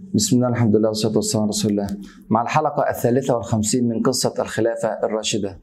بسم الله الحمد لله والصلاة والسلام على رسول الله مع الحلقة الثالثة والخمسين من قصة الخلافة الراشدة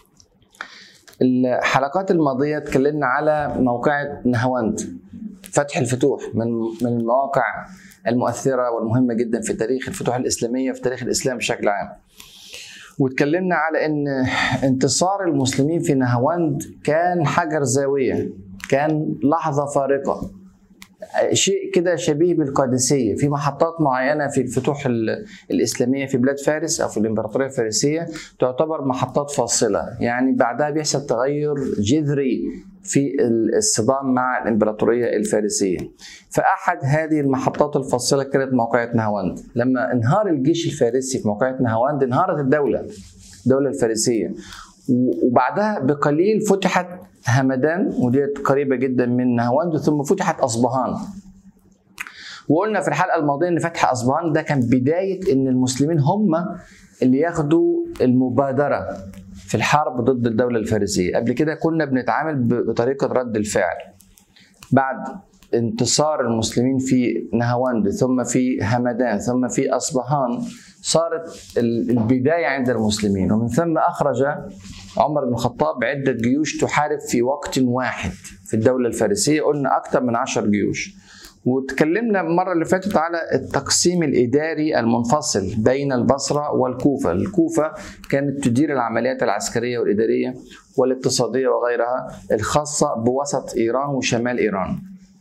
الحلقات الماضية اتكلمنا على موقعة نهاوند فتح الفتوح من من المواقع المؤثرة والمهمة جدا في تاريخ الفتوح الإسلامية في تاريخ الإسلام بشكل عام واتكلمنا على ان انتصار المسلمين في نهاوند كان حجر زاوية كان لحظة فارقة شيء كده شبيه بالقادسية في محطات معينة في الفتوح الإسلامية في بلاد فارس أو في الإمبراطورية الفارسية تعتبر محطات فاصلة يعني بعدها بيحصل تغير جذري في الصدام مع الإمبراطورية الفارسية فأحد هذه المحطات الفاصلة كانت موقعة نهاوند لما انهار الجيش الفارسي في موقعة نهاوند انهارت الدولة الدولة الفارسية وبعدها بقليل فتحت همدان وديت قريبة جدا من نهاوند ثم فتحت أصبهان وقلنا في الحلقة الماضية إن فتح أصبهان ده كان بداية إن المسلمين هم اللي ياخدوا المبادرة في الحرب ضد الدولة الفارسية قبل كده كنا بنتعامل بطريقة رد الفعل بعد انتصار المسلمين في نهاوند ثم في همدان ثم في أصبهان صارت البداية عند المسلمين ومن ثم أخرج عمر بن الخطاب عدة جيوش تحارب في وقت واحد في الدولة الفارسية قلنا أكثر من عشر جيوش وتكلمنا المرة اللي فاتت على التقسيم الإداري المنفصل بين البصرة والكوفة الكوفة كانت تدير العمليات العسكرية والإدارية والاقتصادية وغيرها الخاصة بوسط إيران وشمال إيران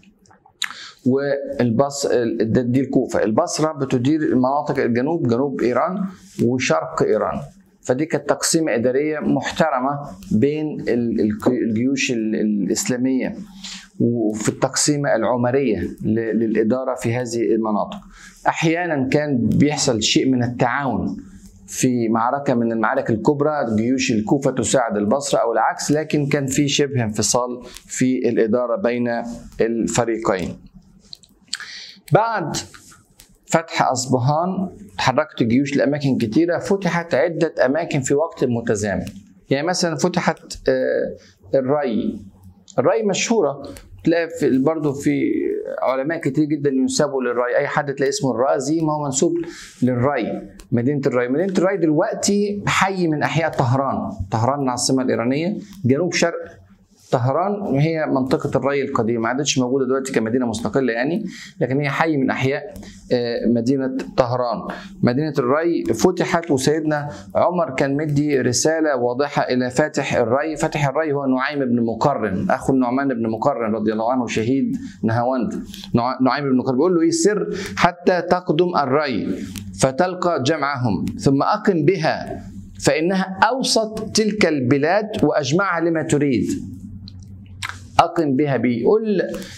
والبص دي الكوفة البصرة بتدير مناطق الجنوب جنوب إيران وشرق إيران فدي كانت تقسيمة إدارية محترمة بين الجيوش الإسلامية وفي التقسيمة العمرية للإدارة في هذه المناطق أحيانا كان بيحصل شيء من التعاون في معركة من المعارك الكبرى جيوش الكوفة تساعد البصرة أو العكس لكن كان في شبه انفصال في الإدارة بين الفريقين بعد فتح أصبهان تحركت جيوش لأماكن كتيرة فتحت عدة أماكن في وقت متزامن يعني مثلا فتحت الري الري مشهورة تلاقي في برضه في علماء كتير جدا ينسبوا للري اي حد تلاقي اسمه الرازي ما هو منسوب للري مدينه الري مدينه الري دلوقتي حي من احياء طهران طهران العاصمه الايرانيه جنوب شرق طهران هي منطقة الري القديمة ما عادتش موجودة دلوقتي كمدينة مستقلة يعني لكن هي حي من أحياء مدينة طهران مدينة الري فتحت وسيدنا عمر كان مدي رسالة واضحة إلى فاتح الري فاتح الري هو نعيم بن مقرن أخو النعمان بن مقرن رضي الله عنه شهيد نهاوند نعيم بن مقرن بيقول له إيه سر حتى تقدم الري فتلقى جمعهم ثم أقم بها فإنها أوسط تلك البلاد وأجمعها لما تريد اقم بها بيقول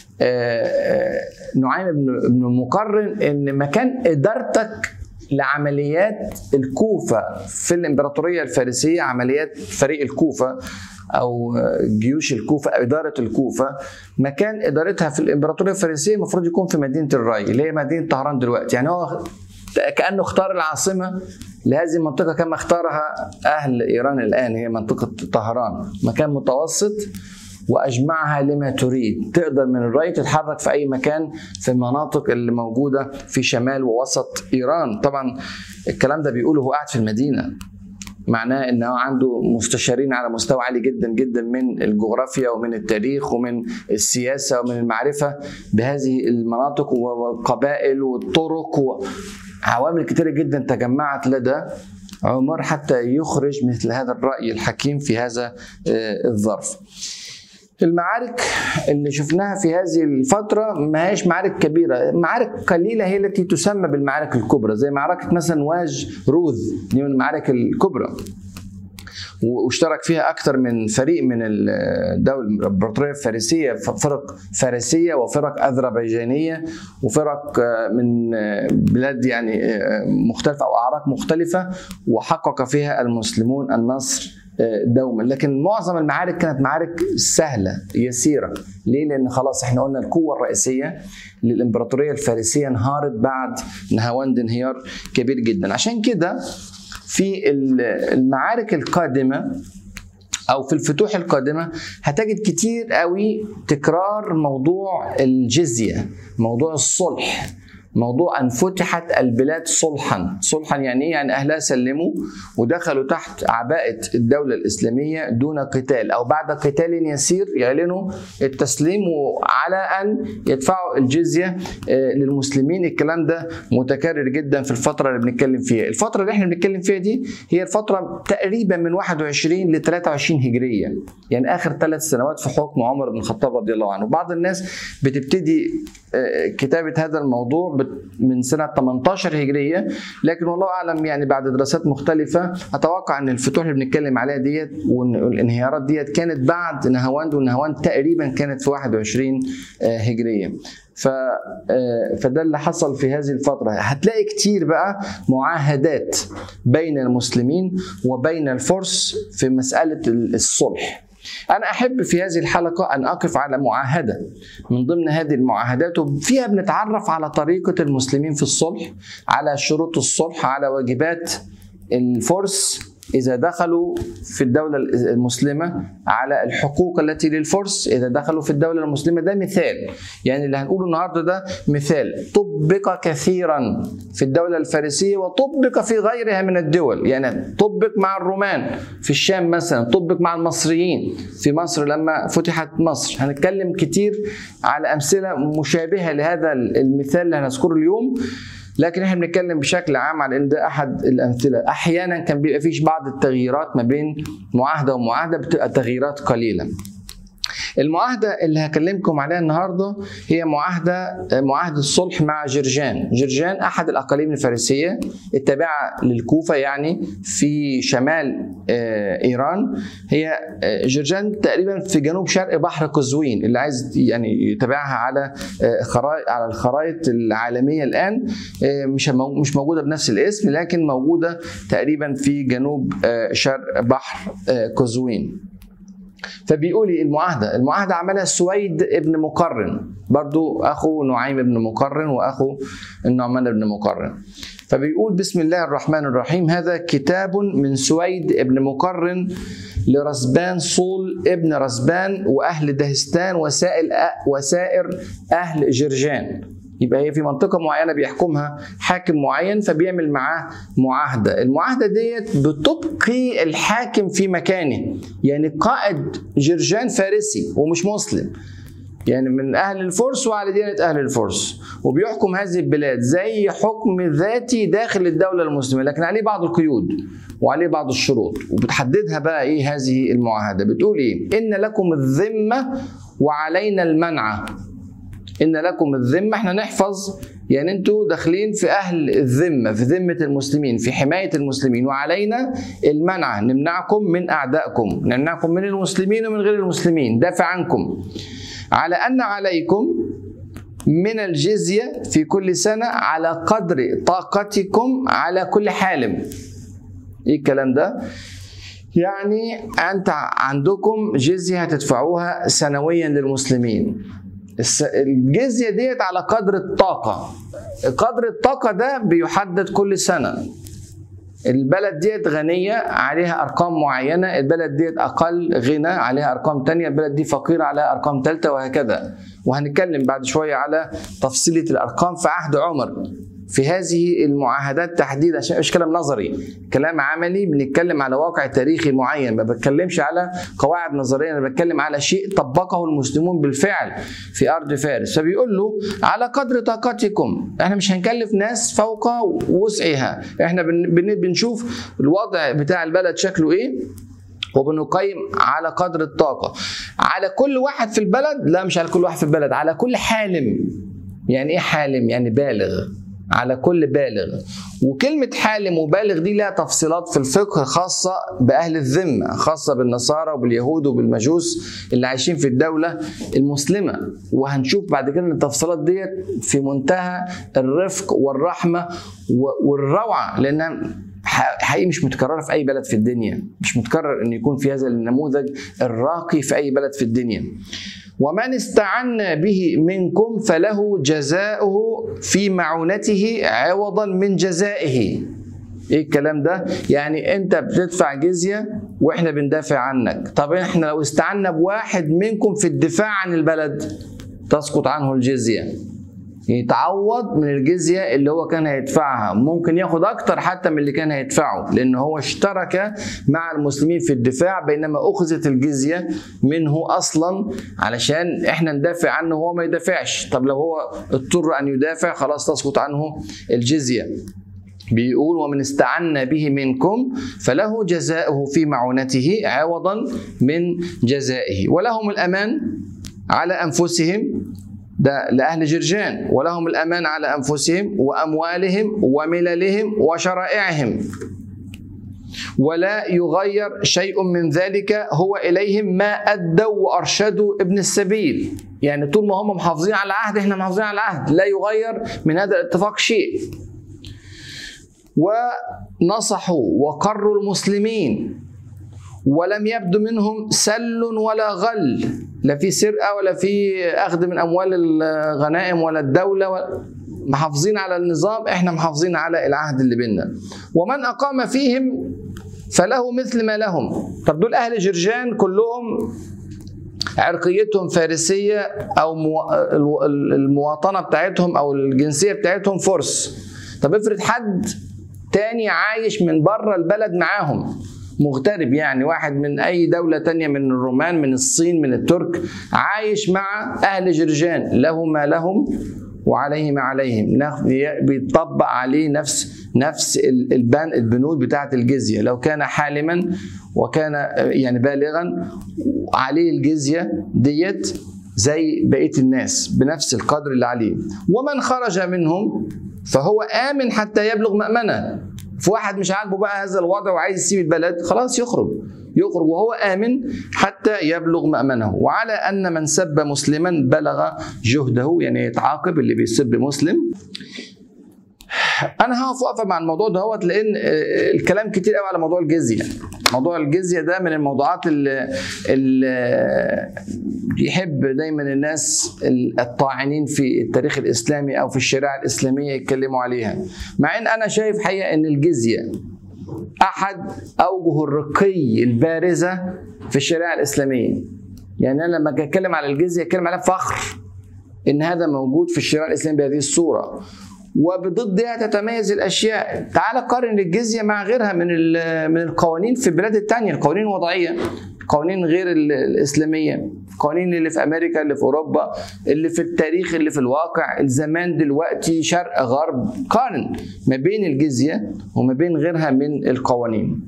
نعيم بن مقرن ان مكان ادارتك لعمليات الكوفه في الامبراطوريه الفارسيه عمليات فريق الكوفه او جيوش الكوفه او اداره الكوفه مكان ادارتها في الامبراطوريه الفارسيه المفروض يكون في مدينه الري اللي هي مدينه طهران دلوقتي يعني هو كانه اختار العاصمه لهذه المنطقه كما اختارها اهل ايران الان هي منطقه طهران مكان متوسط واجمعها لما تريد تقدر من الري تتحرك في اي مكان في المناطق اللي موجوده في شمال ووسط ايران طبعا الكلام ده بيقوله هو قاعد في المدينه معناه ان هو عنده مستشارين على مستوى عالي جدا جدا من الجغرافيا ومن التاريخ ومن السياسه ومن المعرفه بهذه المناطق والقبائل والطرق وعوامل كثيره جدا تجمعت لدى عمر حتى يخرج مثل هذا الراي الحكيم في هذا الظرف. المعارك اللي شفناها في هذه الفترة ما هيش معارك كبيرة معارك قليلة هي التي تسمى بالمعارك الكبرى زي معركة مثلا واج روذ دي من المعارك الكبرى واشترك فيها اكثر من فريق من الدوله الامبراطوريه الفارسيه فرق فارسيه وفرق اذربيجانيه وفرق من بلاد يعني مختلفه او اعراق مختلفه وحقق فيها المسلمون النصر دوما لكن معظم المعارك كانت معارك سهله يسيره ليه لان خلاص احنا قلنا القوه الرئيسيه للامبراطوريه الفارسيه انهارت بعد نهاوند انهيار كبير جدا عشان كده في المعارك القادمه او في الفتوح القادمه هتجد كتير قوي تكرار موضوع الجزيه موضوع الصلح موضوع ان فتحت البلاد صلحا، صلحا يعني ايه؟ يعني اهلها سلموا ودخلوا تحت عباءه الدوله الاسلاميه دون قتال او بعد قتال يسير يعلنوا التسليم على ان يدفعوا الجزيه آه، للمسلمين، الكلام ده متكرر جدا في الفتره اللي بنتكلم فيها، الفتره اللي احنا بنتكلم فيها دي هي الفتره تقريبا من 21 ل 23 هجريه، يعني اخر ثلاث سنوات في حكم عمر بن الخطاب رضي الله عنه، بعض الناس بتبتدي آه، كتابه هذا الموضوع من سنه 18 هجريه لكن والله اعلم يعني بعد دراسات مختلفه اتوقع ان الفتوح اللي بنتكلم عليها ديت والانهيارات ديت كانت بعد نهاوند والنهاوند تقريبا كانت في 21 آه، هجريه ف آه، فده اللي حصل في هذه الفتره هتلاقي كتير بقى معاهدات بين المسلمين وبين الفرس في مساله الصلح أنا أحب في هذه الحلقة أن أقف على معاهدة من ضمن هذه المعاهدات وفيها بنتعرف على طريقة المسلمين في الصلح على شروط الصلح على واجبات الفرس إذا دخلوا في الدولة المسلمة على الحقوق التي للفرس إذا دخلوا في الدولة المسلمة ده مثال يعني اللي هنقوله النهاردة ده مثال طبق كثيرا في الدولة الفارسية وطبق في غيرها من الدول يعني طبق مع الرومان في الشام مثلا طبق مع المصريين في مصر لما فتحت مصر هنتكلم كتير على أمثلة مشابهة لهذا المثال اللي هنذكره اليوم لكن احنا بنتكلم بشكل عام على ان ده احد الامثله احيانا كان بيبقى فيش بعض التغييرات ما بين معاهده ومعاهده بتبقى تغييرات قليله المعاهدة اللي هكلمكم عليها النهاردة هي معاهدة معاهدة الصلح مع جرجان جرجان أحد الأقاليم الفارسية التابعة للكوفة يعني في شمال آه، إيران هي آه، جرجان تقريبا في جنوب شرق بحر قزوين اللي عايز يعني يتابعها على آه، خرائط على الخرائط العالمية الآن مش مش موجودة بنفس الاسم لكن موجودة تقريبا في جنوب شرق بحر قزوين فبيقول المعاهدة المعاهدة عملها سويد ابن مقرن برضو أخو نعيم ابن مقرن وأخو النعمان ابن مقرن فبيقول بسم الله الرحمن الرحيم هذا كتاب من سويد ابن مقرن لرسبان صول ابن رسبان وأهل دهستان وسائل وسائر أهل جرجان يبقى هي في منطقة معينة بيحكمها حاكم معين فبيعمل معاه معاهدة المعاهدة ديت بتبقي الحاكم في مكانه يعني قائد جرجان فارسي ومش مسلم يعني من أهل الفرس وعلى ديانة أهل الفرس وبيحكم هذه البلاد زي حكم ذاتي داخل الدولة المسلمة لكن عليه بعض القيود وعليه بعض الشروط وبتحددها بقى إيه هذه المعاهدة بتقول إيه إن لكم الذمة وعلينا المنع ان لكم الذمه احنا نحفظ يعني انتوا داخلين في اهل الذمه في ذمه المسلمين في حمايه المسلمين وعلينا المنع نمنعكم من اعدائكم نمنعكم من المسلمين ومن غير المسلمين دافع عنكم على ان عليكم من الجزيه في كل سنه على قدر طاقتكم على كل حال ايه الكلام ده يعني انت عندكم جزيه هتدفعوها سنويا للمسلمين الجزيه ديت على قدر الطاقه قدر الطاقه ده بيحدد كل سنه البلد ديت غنية عليها أرقام معينة البلد ديت أقل غنى عليها أرقام تانية البلد دي فقيرة عليها أرقام ثالثة وهكذا وهنتكلم بعد شوية على تفصيلة الأرقام في عهد عمر في هذه المعاهدات تحديدا عشان مش كلام نظري كلام عملي بنتكلم على واقع تاريخي معين ما بتكلمش على قواعد نظريه انا بتكلم على شيء طبقه المسلمون بالفعل في ارض فارس فبيقول له على قدر طاقتكم احنا مش هنكلف ناس فوق وسعها احنا بنشوف الوضع بتاع البلد شكله ايه وبنقيم على قدر الطاقة على كل واحد في البلد لا مش على كل واحد في البلد على كل حالم يعني ايه حالم يعني بالغ على كل بالغ وكلمة حالم وبالغ دي لها تفصيلات في الفقه خاصة بأهل الذمة خاصة بالنصارى وباليهود وبالمجوس اللي عايشين في الدولة المسلمة وهنشوف بعد كده التفصيلات ديت في منتهى الرفق والرحمة والروعة لأنها حقيقي مش متكررة في أي بلد في الدنيا مش متكرر أن يكون في هذا النموذج الراقي في أي بلد في الدنيا ومن استعن به منكم فله جزاؤه في معونته عوضا من جزائه ايه الكلام ده يعني انت بتدفع جزيه واحنا بندافع عنك طب احنا لو استعنا بواحد منكم في الدفاع عن البلد تسقط عنه الجزيه يتعوض من الجزيه اللي هو كان هيدفعها ممكن ياخد اكتر حتى من اللي كان هيدفعه لان هو اشترك مع المسلمين في الدفاع بينما اخذت الجزيه منه اصلا علشان احنا ندافع عنه وهو ما يدافعش طب لو هو اضطر ان يدافع خلاص تسقط عنه الجزيه بيقول ومن استعن به منكم فله جزاؤه في معونته عوضا من جزائه ولهم الامان على انفسهم ده لأهل جرجان ولهم الأمان على أنفسهم وأموالهم ومللهم وشرائعهم ولا يغير شيء من ذلك هو إليهم ما أدوا وأرشدوا ابن السبيل يعني طول ما هم محافظين على العهد احنا محافظين على العهد لا يغير من هذا الاتفاق شيء ونصحوا وقروا المسلمين ولم يبدو منهم سل ولا غل لا في سرقه ولا في اخذ من اموال الغنائم ولا الدوله ولا محافظين على النظام احنا محافظين على العهد اللي بيننا ومن اقام فيهم فله مثل ما لهم طب دول اهل جرجان كلهم عرقيتهم فارسيه او المواطنه بتاعتهم او الجنسيه بتاعتهم فرس طب افرض حد تاني عايش من بره البلد معاهم مغترب يعني واحد من اي دولة تانية من الرومان من الصين من الترك عايش مع اهل جرجان له ما لهم وعليه ما عليهم بيطبق عليه نفس نفس البن البنود بتاعه الجزيه لو كان حالما وكان يعني بالغا عليه الجزيه ديت زي بقيه الناس بنفس القدر اللي عليه ومن خرج منهم فهو امن حتى يبلغ مامنه في واحد مش عاجبه بقى هذا الوضع وعايز يسيب البلد خلاص يخرج يخرج وهو آمن حتى يبلغ مأمنه وعلى أن من سب مسلما بلغ جهده يعني يتعاقب اللي بيسب مسلم انا هقف وقفه مع الموضوع دوت لان الكلام كتير قوي على موضوع الجزيه موضوع الجزيه ده من الموضوعات اللي, اللي يحب دايما الناس الطاعنين في التاريخ الاسلامي او في الشريعه الاسلاميه يتكلموا عليها مع ان انا شايف حقيقه ان الجزيه احد اوجه الرقي البارزه في الشريعه الاسلاميه يعني انا لما اتكلم على الجزيه اتكلم عليها فخر ان هذا موجود في الشريعه الاسلاميه بهذه الصوره وبضدها تتميز الاشياء تعال قارن الجزيه مع غيرها من من القوانين في البلاد الثانيه القوانين الوضعيه قوانين غير الاسلاميه القوانين اللي في امريكا اللي في اوروبا اللي في التاريخ اللي في الواقع الزمان دلوقتي شرق غرب قارن ما بين الجزيه وما بين غيرها من القوانين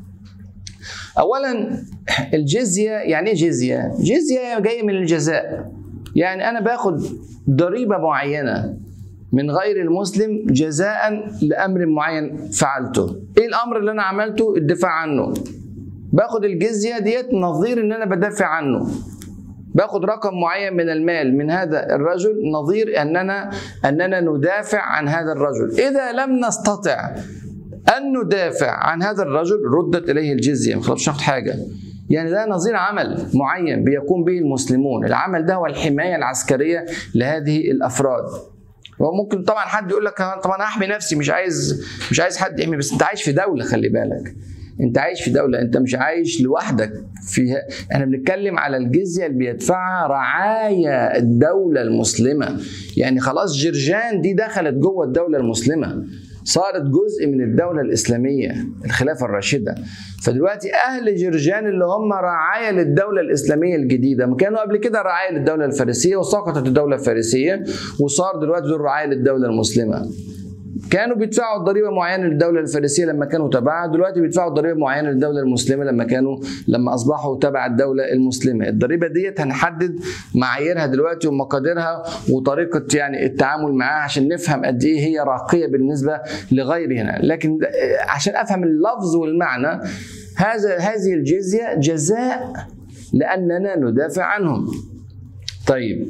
اولا الجزيه يعني ايه جزيه جزيه جايه من الجزاء يعني انا باخد ضريبه معينه من غير المسلم جزاء لامر معين فعلته ايه الامر اللي انا عملته الدفاع عنه باخد الجزيه ديت نظير ان انا بدافع عنه باخد رقم معين من المال من هذا الرجل نظير اننا اننا ندافع عن هذا الرجل اذا لم نستطع ان ندافع عن هذا الرجل ردت اليه الجزيه ما خلاص ناخد حاجه يعني ده نظير عمل معين بيقوم به المسلمون العمل ده هو الحمايه العسكريه لهذه الافراد وممكن طبعا حد يقول لك طب انا احمي نفسي مش عايز مش عايز حد يحمي بس انت عايش في دوله خلي بالك انت عايش في دوله انت مش عايش لوحدك فيها احنا بنتكلم على الجزيه اللي بيدفعها رعايا الدوله المسلمه يعني خلاص جرجان دي دخلت جوه الدوله المسلمه صارت جزء من الدولة الإسلامية الخلافة الراشدة فدلوقتي أهل جرجان اللي هم رعاية للدولة الإسلامية الجديدة ما كانوا قبل كده رعاية للدولة الفارسية وسقطت الدولة الفارسية وصار دلوقتي دول رعاية للدولة المسلمة كانوا بيدفعوا ضريبه معينه للدوله الفارسيه لما كانوا تبعها دلوقتي بيدفعوا ضريبه معينه للدوله المسلمه لما كانوا لما اصبحوا تبع الدوله المسلمه الضريبه ديت هنحدد معاييرها دلوقتي ومقاديرها وطريقه يعني التعامل معاها عشان نفهم قد ايه هي راقيه بالنسبه لغيرنا لكن عشان افهم اللفظ والمعنى هذا هذه الجزيه جزاء لاننا ندافع عنهم طيب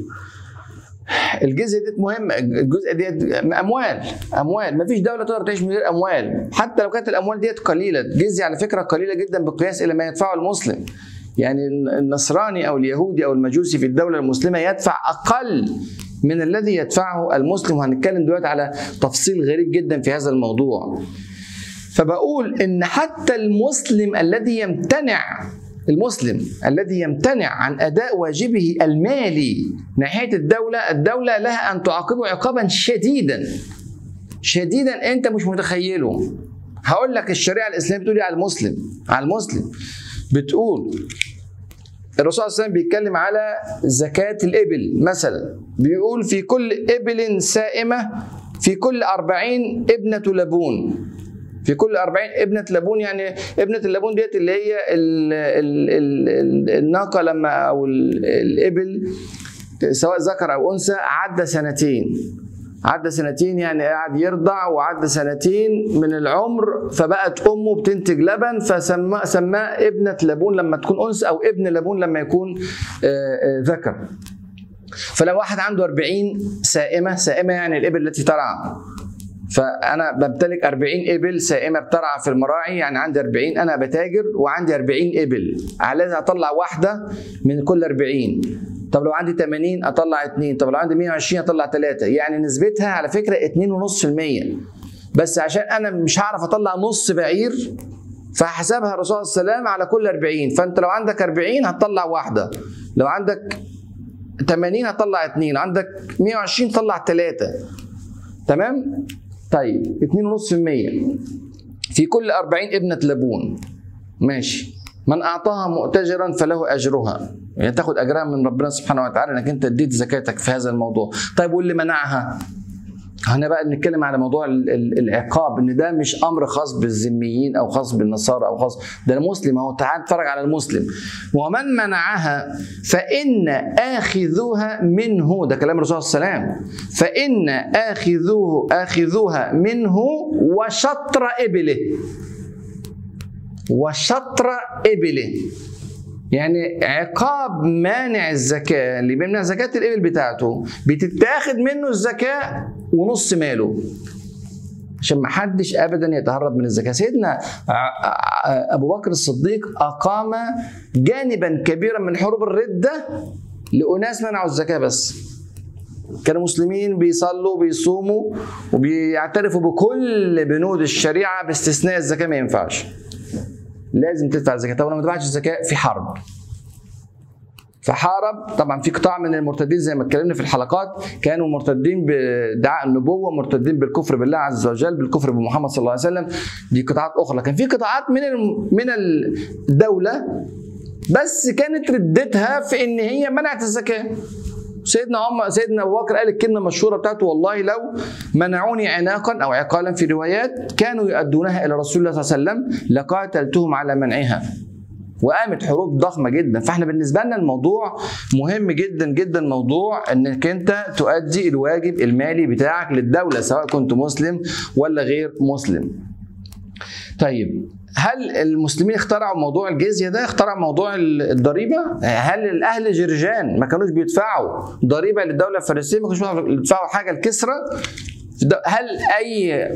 الجزء دي مهم الجزء دي اموال اموال ما فيش دوله تقدر تعيش من غير اموال حتى لو كانت الاموال ديت قليله الجزيه على فكره قليله جدا بالقياس الى ما يدفعه المسلم يعني النصراني او اليهودي او المجوسي في الدوله المسلمه يدفع اقل من الذي يدفعه المسلم وهنتكلم دلوقتي على تفصيل غريب جدا في هذا الموضوع فبقول ان حتى المسلم الذي يمتنع المسلم الذي يمتنع عن اداء واجبه المالي ناحيه الدوله الدوله لها ان تعاقبه عقابا شديدا شديدا انت مش متخيله هقول لك الشريعه الاسلاميه بتقول إيه على المسلم على المسلم بتقول الرسول صلى الله عليه وسلم بيتكلم على زكاة الإبل مثلا بيقول في كل إبل سائمة في كل أربعين ابنة لبون في كل أربعين ابنة لبون يعني ابنة اللبون ديت اللي هي ال ال ال ال الناقة لما أو ال- الإبل سواء ذكر أو أنثى عدى سنتين عدى سنتين يعني قاعد يرضع وعدى سنتين من العمر فبقت امه بتنتج لبن فسماه سماه ابنه لبون لما تكون انثى او ابن لبون لما يكون آه، آه، ذكر فلو واحد عنده 40 سائمه سائمه يعني الابل التي ترعى فانا بمتلك 40 ابل سائمه بترعى في المراعي يعني عندي 40 انا بتاجر وعندي 40 ابل لازم اطلع واحده من كل 40 طب لو عندي 80 اطلع 2 طب لو عندي 120 اطلع 3 يعني نسبتها على فكره 2.5% بس عشان انا مش هعرف اطلع نص بعير فحسبها الرسول صلى الله عليه وسلم على كل 40 فانت لو عندك 40 هتطلع واحده لو عندك 80 هتطلع 2 عندك 120 طلع 3 تمام طيب 2.5% في كل 40 ابنة لبون ماشي من اعطاها مؤتجرا فله اجرها يعني تاخد اجرها من ربنا سبحانه وتعالى انك انت اديت زكاتك في هذا الموضوع طيب واللي منعها هنا بقى نتكلم على موضوع ال- ال- العقاب ان ده مش امر خاص بالذميين او خاص بالنصارى او خاص ده المسلم اهو تعال اتفرج على المسلم ومن منعها فان اخذوها منه ده كلام الرسول صلى الله عليه وسلم فان اخذوه اخذوها منه وشطر ابله وشطر ابله يعني عقاب مانع الزكاة اللي بيمنع زكاة الإبل بتاعته بتتاخد منه الزكاة ونص ماله عشان ما حدش ابدا يتهرب من الزكاه سيدنا ع- ع- ابو بكر الصديق اقام جانبا كبيرا من حروب الرده لاناس منعوا الزكاه بس كانوا مسلمين بيصلوا بيصوموا وبيعترفوا بكل بنود الشريعه باستثناء الزكاه ما ينفعش لازم تدفع الزكاه طب لو ما دفعتش الزكاه في حرب فحارب طبعا في قطاع من المرتدين زي ما اتكلمنا في الحلقات كانوا مرتدين بادعاء النبوه مرتدين بالكفر بالله عز وجل بالكفر بمحمد صلى الله عليه وسلم دي قطاعات اخرى لكن في قطاعات من الم- من الدوله بس كانت ردتها في ان هي منعت الزكاه سيدنا عمر سيدنا ابو بكر قال الكلمه المشهوره بتاعته والله لو منعوني عناقا او عقالا في روايات كانوا يؤدونها الى رسول الله صلى الله عليه وسلم لقاتلتهم على منعها وقامت حروب ضخمه جدا فاحنا بالنسبه لنا الموضوع مهم جدا جدا موضوع انك انت تؤدي الواجب المالي بتاعك للدوله سواء كنت مسلم ولا غير مسلم طيب هل المسلمين اخترعوا موضوع الجزيه ده اخترعوا موضوع الضريبه هل الاهل جرجان ما كانوش بيدفعوا ضريبه للدوله الفارسيه ما كانوش بيدفعوا حاجه الكسرى هل اي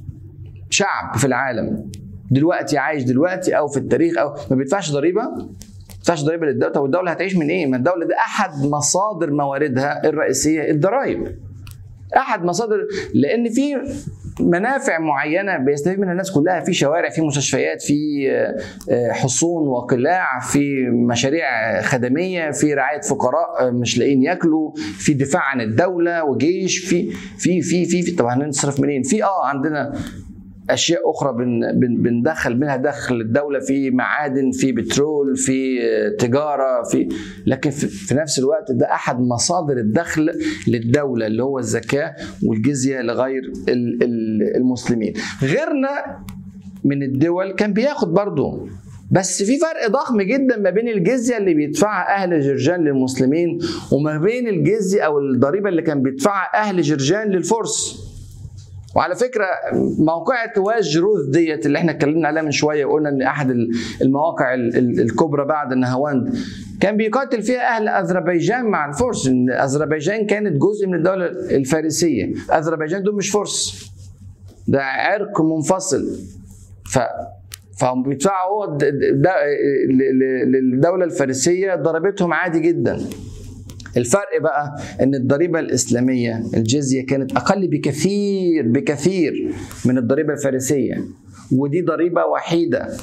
شعب في العالم دلوقتي عايش دلوقتي او في التاريخ او ما بيدفعش ضريبه ما بيدفعش ضريبه للدوله طب الدوله هتعيش من ايه؟ ما الدوله دي احد مصادر مواردها الرئيسيه الضرائب احد مصادر لان في منافع معينه بيستفيد منها الناس كلها في شوارع في مستشفيات في آه، حصون وقلاع في مشاريع خدميه في رعايه فقراء آه، مش لاقيين ياكلوا في دفاع عن الدوله وجيش في في في في, في طب هنصرف منين؟ في اه عندنا اشياء اخرى بن بن بندخل منها دخل الدوله في معادن في بترول في تجاره في لكن في, في نفس الوقت ده احد مصادر الدخل للدوله اللي هو الزكاه والجزيه لغير ال- ال- المسلمين غيرنا من الدول كان بياخد برضه بس في فرق ضخم جدا ما بين الجزيه اللي بيدفعها اهل جرجان للمسلمين وما بين الجزيه او الضريبه اللي كان بيدفعها اهل جرجان للفرس وعلى فكره موقعة واج روث ديت اللي احنا اتكلمنا عليها من شويه وقلنا ان احد المواقع ال- ال- الكبرى بعد النهاوند كان بيقاتل فيها اهل اذربيجان مع الفرس ان اذربيجان كانت جزء من الدوله الفارسيه اذربيجان دول مش فرس ده عرق منفصل ف فهم بيدفعوا هو د- د- د- ل- ل- للدوله الفارسيه ضريبتهم عادي جدا الفرق بقى ان الضريبه الاسلاميه الجزيه كانت اقل بكثير بكثير من الضريبه الفارسيه ودي ضريبه وحيده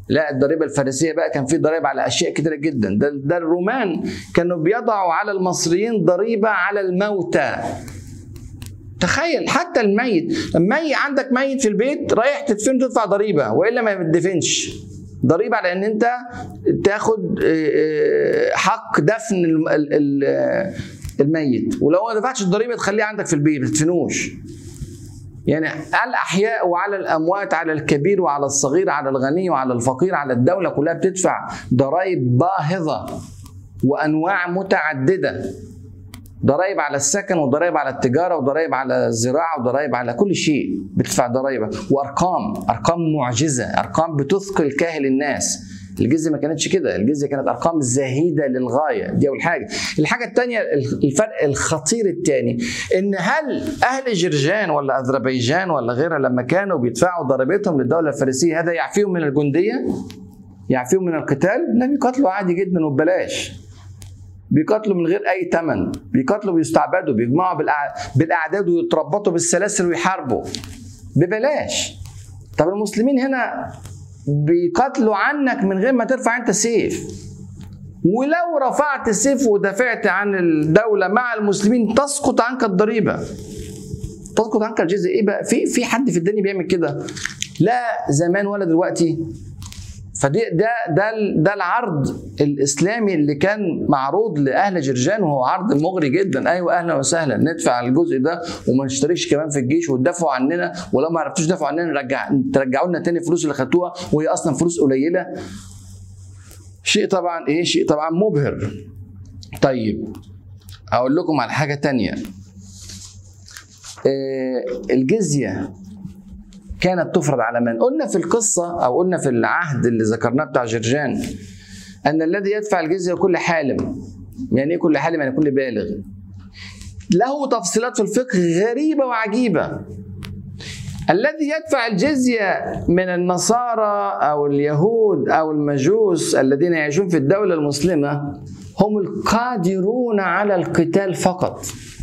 لا الضريبه الفارسيه بقى كان في ضرائب على اشياء كتيره جدا ده, ده الرومان كانوا بيضعوا على المصريين ضريبه على الموتى تخيل حتى الميت الميت عندك ميت في البيت رايح تدفنه تدفع ضريبه والا ما يدفنش ضريبه على ان انت تاخد آه، آه، حق دفن ال- ال- ال- الميت ولو ما دفعتش الضريبه تخليه عندك في البيت ما تدفنوش يعني على الاحياء وعلى الاموات على الكبير وعلى الصغير على الغني وعلى الفقير على الدوله كلها بتدفع ضرائب باهظه وانواع متعدده ضرائب على السكن وضرائب على التجاره وضرائب على الزراعه وضرائب على كل شيء بتدفع ضرائب وارقام ارقام معجزه ارقام بتثقل كاهل الناس الجزيه ما كانتش كده الجزيه كانت ارقام زهيده للغايه دي اول حاجه الحاجه الثانيه الفرق الخطير الثاني ان هل اهل جرجان ولا اذربيجان ولا غيرها لما كانوا بيدفعوا ضريبتهم للدوله الفارسيه هذا يعفيهم من الجنديه يعفيهم من القتال لا بيقاتلوا عادي جدا وببلاش بيقاتلوا من غير اي ثمن بيقاتلوا ويستعبدوا بيجمعوا بالأع- بالاعداد ويتربطوا بالسلاسل ويحاربوا ببلاش طب المسلمين هنا بيقاتلوا عنك من غير ما ترفع انت سيف ولو رفعت السيف ودافعت عن الدولة مع المسلمين تسقط عنك الضريبة تسقط عنك الجزية ايه بقى في في حد في الدنيا بيعمل كده لا زمان ولا دلوقتي فدي ده ده ده العرض الاسلامي اللي كان معروض لاهل جرجان وهو عرض مغري جدا ايوه اهلا وسهلا ندفع الجزء ده وما نشتركش كمان في الجيش وتدافعوا عننا ولو ما عرفتوش تدافعوا عننا نرجع ترجعوا لنا تاني الفلوس اللي خدتوها وهي اصلا فلوس قليله شيء طبعا ايه شيء طبعا مبهر طيب اقول لكم على حاجه تانية آه، الجزيه كانت تفرض على من؟ قلنا في القصة أو قلنا في العهد اللي ذكرناه بتاع جرجان أن الذي يدفع الجزية كل حالم يعني إيه كل حالم يعني كل بالغ له تفصيلات في الفقه غريبة وعجيبة الذي يدفع الجزية من النصارى أو اليهود أو المجوس الذين يعيشون في الدولة المسلمة هم القادرون على القتال فقط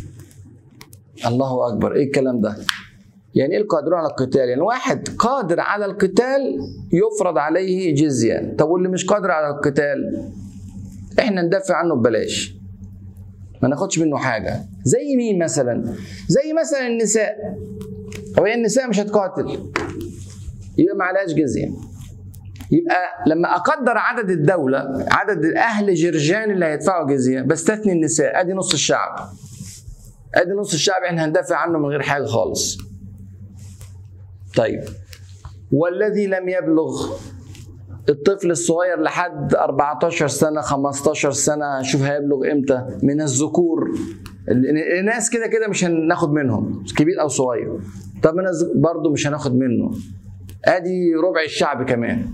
الله أكبر إيه الكلام ده يعني ايه القادرون على القتال؟ يعني واحد قادر على القتال يفرض عليه جزية، طب واللي مش قادر على القتال احنا ندافع عنه ببلاش. ما ناخدش منه حاجة. زي مين مثلا؟ زي مثلا النساء. هو هي النساء مش هتقاتل. يبقى ما عليهاش جزية. يبقى لما اقدر عدد الدولة عدد اهل جرجان اللي هيدفعوا جزية بستثني النساء ادي نص الشعب. ادي نص الشعب احنا هندافع عنه من غير حاجة خالص. طيب والذي لم يبلغ الطفل الصغير لحد 14 سنة 15 سنة شوف هيبلغ امتى من الذكور الناس كده كده مش هناخد منهم كبير او صغير طب من الز- برضه مش هناخد منه ادي ربع الشعب كمان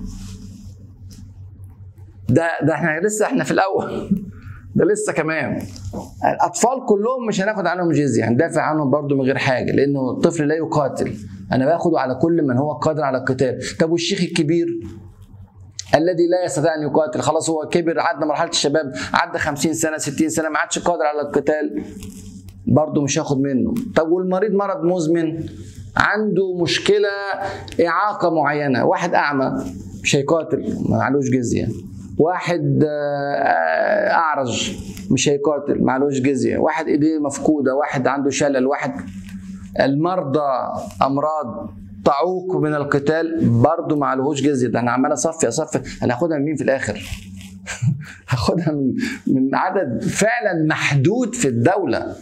ده ده احنا لسه احنا في الاول ده لسه كمان الاطفال كلهم مش هناخد عنهم جزيه هندافع عنهم برضو من غير حاجه لانه الطفل لا يقاتل انا باخده على كل من هو قادر على القتال طب والشيخ الكبير الذي لا يستطيع ان يقاتل خلاص هو كبر عدى مرحله الشباب عدى 50 سنه 60 سنه ما عادش قادر على القتال برضه مش هاخد منه طب والمريض مرض مزمن عنده مشكله اعاقه معينه واحد اعمى مش هيقاتل ما علوش جزيه واحد آه، اعرج مش هيقاتل ما علوش جزيه واحد ايديه مفقوده واحد عنده شلل واحد المرضى امراض تعوق من القتال برضه ما عليهوش جزيه ده انا عمال اصفي اصفي انا هاخدها من مين في الاخر؟ هاخدها من من عدد فعلا محدود في الدوله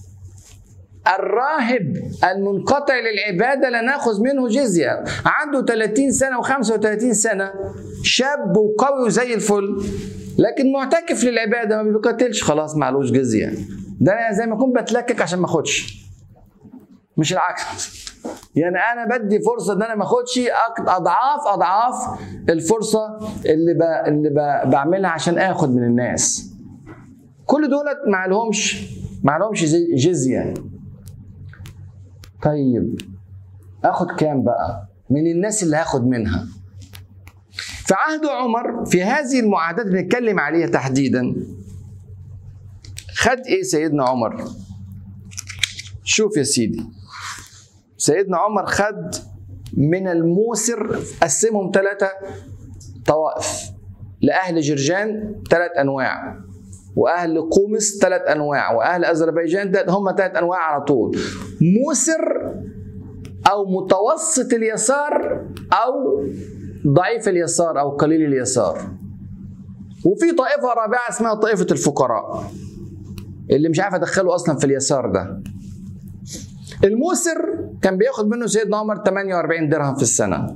الراهب المنقطع للعباده لا ناخذ منه جزيه عنده 30 سنه و35 سنه شاب وقوي وزي الفل لكن معتكف للعباده ما بيقاتلش خلاص معلوش جزيه ده انا زي ما اكون بتلكك عشان ما اخدش مش العكس يعني انا بدي فرصه ان انا ما اخدش أك- اضعاف اضعاف الفرصه اللي ب... اللي ب... بعملها عشان اخد من الناس كل دولت ما لهمش ما لهمش زي- جزيه طيب اخد كام بقى من الناس اللي هاخد منها في عهد عمر في هذه المعاهدات اللي بنتكلم عليها تحديدا خد ايه سيدنا عمر شوف يا سيدي سيدنا عمر خد من الموسر قسمهم ثلاثة طوائف لاهل جرجان ثلاث انواع واهل قومس ثلاث انواع واهل اذربيجان تلات هم ثلاث انواع على طول موسر او متوسط اليسار او ضعيف اليسار او قليل اليسار وفي طائفه رابعه اسمها طائفه الفقراء اللي مش عارف ادخله اصلا في اليسار ده الموسر كان بياخد منه سيدنا عمر 48 درهم في السنه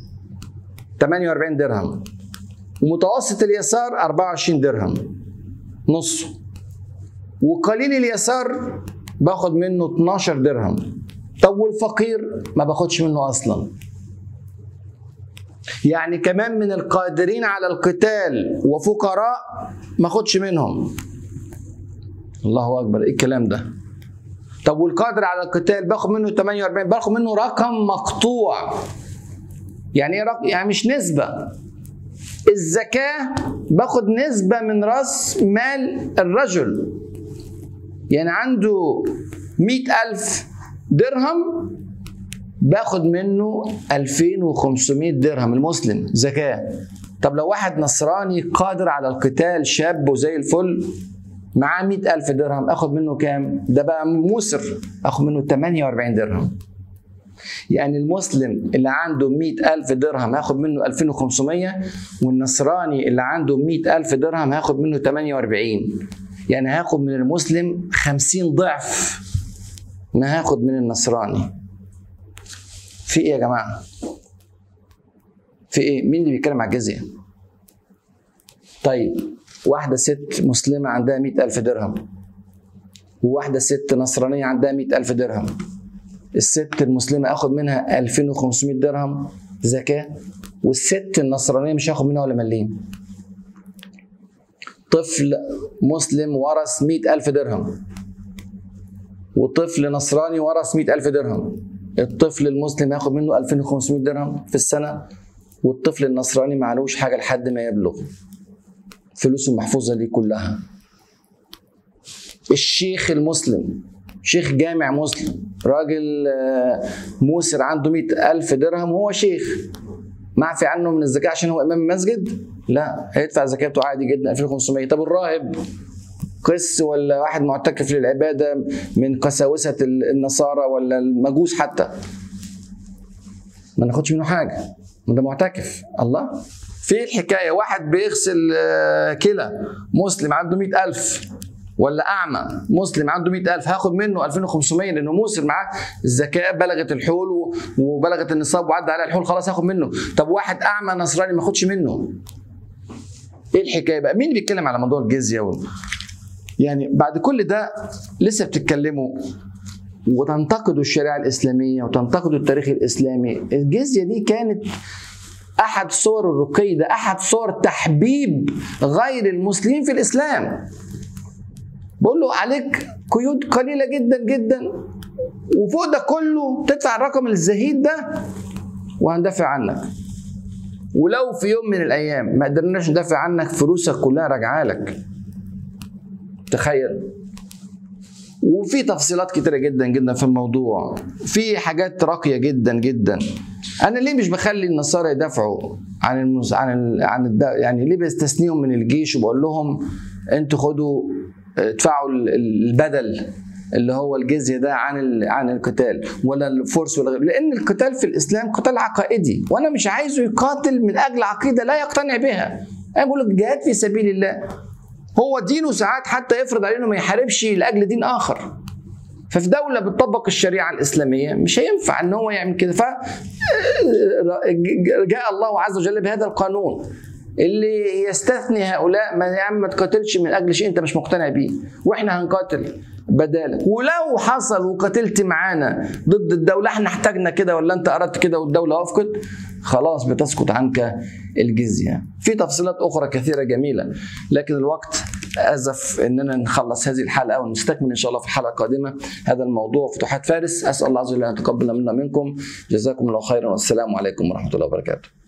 48 درهم ومتوسط اليسار 24 درهم نصه وقليل اليسار باخد منه 12 درهم طب والفقير ما باخدش منه اصلا يعني كمان من القادرين على القتال وفقراء ما اخدش منهم الله اكبر ايه الكلام ده طب والقادر على القتال باخد منه 48 باخد منه رقم مقطوع يعني ايه رقم يعني مش نسبه الزكاه باخد نسبه من راس مال الرجل يعني عنده مئة ألف درهم باخد منه 2500 درهم المسلم زكاة طب لو واحد نصراني قادر على القتال شاب وزي الفل معاه 100000 درهم اخد منه كام؟ ده بقى موسر اخد منه 48 درهم يعني المسلم اللي عنده 100000 درهم هاخد منه 2500 والنصراني اللي عنده 100000 درهم هاخد منه 48 يعني هاخد من المسلم 50 ضعف ما هاخد من النصراني في ايه يا جماعه في ايه مين اللي بيتكلم على الجزيه طيب واحده ست مسلمه عندها مئة ألف درهم وواحده ست نصرانيه عندها مئة ألف درهم الست المسلمه اخد منها 2500 درهم زكاه والست النصرانيه مش هاخد منها ولا مليم طفل مسلم ورث مئة ألف درهم وطفل نصراني ورث مئة ألف درهم الطفل المسلم ياخد منه 2500 درهم في السنة والطفل النصراني معلوش حاجة لحد ما يبلغ فلوسه محفوظة ليه كلها الشيخ المسلم شيخ جامع مسلم راجل موسر عنده مئة ألف درهم وهو شيخ معفي عنه من الزكاة عشان هو إمام المسجد لا هيدفع زكاته عادي جدا 2500 طب الراهب قس ولا واحد معتكف للعباده من قساوسه النصارى ولا المجوس حتى ما ناخدش منه حاجه ما ده معتكف الله في الحكايه واحد بيغسل كلى مسلم عنده مئة ألف ولا أعمى مسلم عنده مئة ألف هاخد منه 2500 لأنه موسر معاه الزكاة بلغت الحول وبلغت النصاب وعدى عليها الحول خلاص هاخد منه طب واحد أعمى نصراني ما اخدش منه ايه الحكايه بقى مين بيتكلم على موضوع الجزيه و... يعني بعد كل ده لسه بتتكلموا وتنتقدوا الشريعه الاسلاميه وتنتقدوا التاريخ الاسلامي الجزيه دي كانت احد صور الرقي ده احد صور تحبيب غير المسلمين في الاسلام بقول له عليك قيود قليله جدا جدا وفوق ده كله تدفع الرقم الزهيد ده وهندافع عنك ولو في يوم من الايام ما قدرناش ندافع عنك فلوسك كلها راجعه لك تخيل وفي تفصيلات كتيره جدا جدا في الموضوع في حاجات راقيه جدا جدا انا ليه مش بخلي النصارى يدافعوا عن المز... عن ال... عن الد... يعني ليه بستثنيهم من الجيش وبقول لهم انتوا خدوا ادفعوا البدل اللي هو الجزيه ده عن ال... عن القتال ولا الفرس ولا غيره لان القتال في الاسلام قتال عقائدي وانا مش عايزه يقاتل من اجل عقيده لا يقتنع بها انا بقول لك جهاد في سبيل الله هو دينه ساعات حتى يفرض عليه انه ما يحاربش لاجل دين اخر ففي دولة بتطبق الشريعة الإسلامية مش هينفع إن هو يعمل كده ف جاء الله عز وجل بهذا القانون اللي يستثني هؤلاء ما يا عم ما تقاتلش من أجل شيء أنت مش مقتنع بيه وإحنا هنقاتل بدالك ولو حصل وقاتلت معانا ضد الدولة احنا احتاجنا كده ولا انت اردت كده والدولة وافقت خلاص بتسقط عنك الجزية في تفصيلات أخرى كثيرة جميلة لكن الوقت أزف أننا نخلص هذه الحلقة ونستكمل إن شاء الله في الحلقة القادمة هذا الموضوع فتوحات فارس أسأل الله عز وجل أن يتقبل منا منكم جزاكم الله خيرا والسلام عليكم ورحمة الله وبركاته